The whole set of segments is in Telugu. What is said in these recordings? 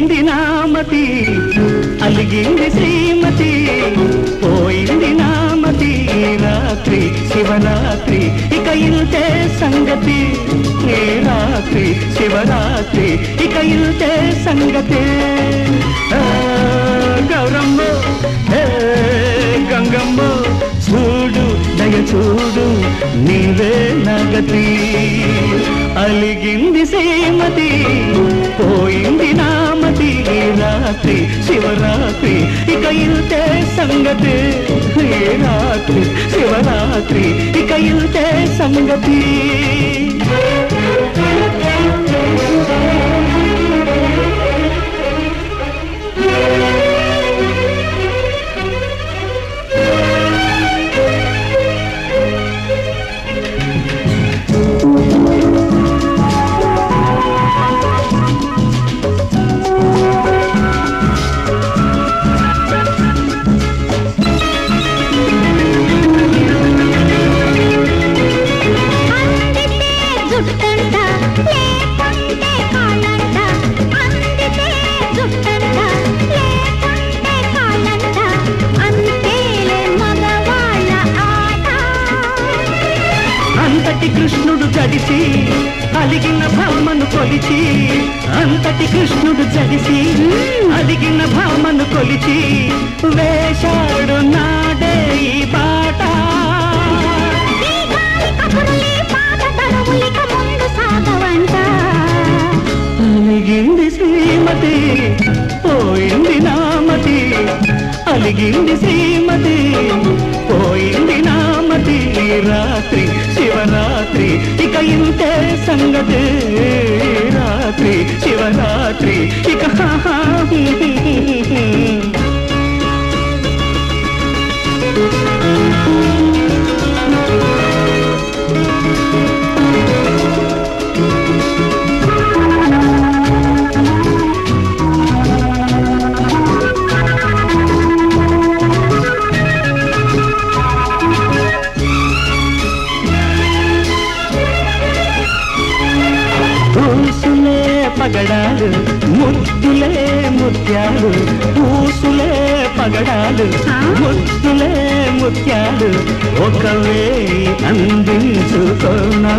పోయింది నామతి అలిగింది శ్రీమతి పోయింది నామతి రాత్రి శివరాత్రి ఇక ఇంతే సంగతి ఏ రాత్రి శివరాత్రి ఇక ఇంతే సంగతి ఆ, గౌరమ్మ ఏ గంగమ్మ చూడు దయ చూడు నీవే నగతి అలిగింది శ్రీమతి పోయింది నామతి రాత్రి శివరాత్రి ఇక ఇంతే సంగతి ఏ రాత్రి శివరాత్రి ఇక ఇంతే సంగతి అందితే జుట్టంట లేకుంటే కాళ్ళంట అందితే జుట్టంట లేకుంటే కాళ్ళంట అంతేలే మగవాళ్ళ ఆట అంతటి కృష్ణుడు జడిసి అలిగిన భామను కొలిచి అంతటి కృష్ణుడు జడిసి అలిగిన భామను కొలిచి వేశాడు నాడే ఈ బాట ఈ గాలి కబురులే పాత తరవులిక ముందు సాగవంట అలిగింది శ్రీమతి పోయింది నామతి అలిగింది శ్రీమతి పోయింది నామతి రాత్రి శివరాత్రి ఇక ఇంతే సంగతి రాత్రి శివరాత్రి ఇక పూసులే పగడాలు ముద్దులే ముత్యాలు పూసులే పగడాలు ముద్దులే ముత్యాలు ఒకవే అందించుకోనా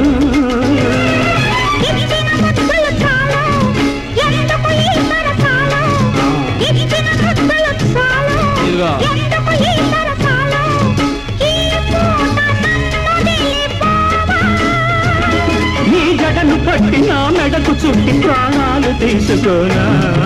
ఇచ్చిన ముద్దులు చాలు ఎందుకు ఈ సరసాలు ఇచ్చిన ముద్దులు చాలు ఇదిగో. ఎందుకు ఈ సరసాలు ఈ పూట నన్ను వదిలిపోవా నీ జడను పట్టి నా మెడకు చుట్టి ప్రాణాలు తీసుకోనా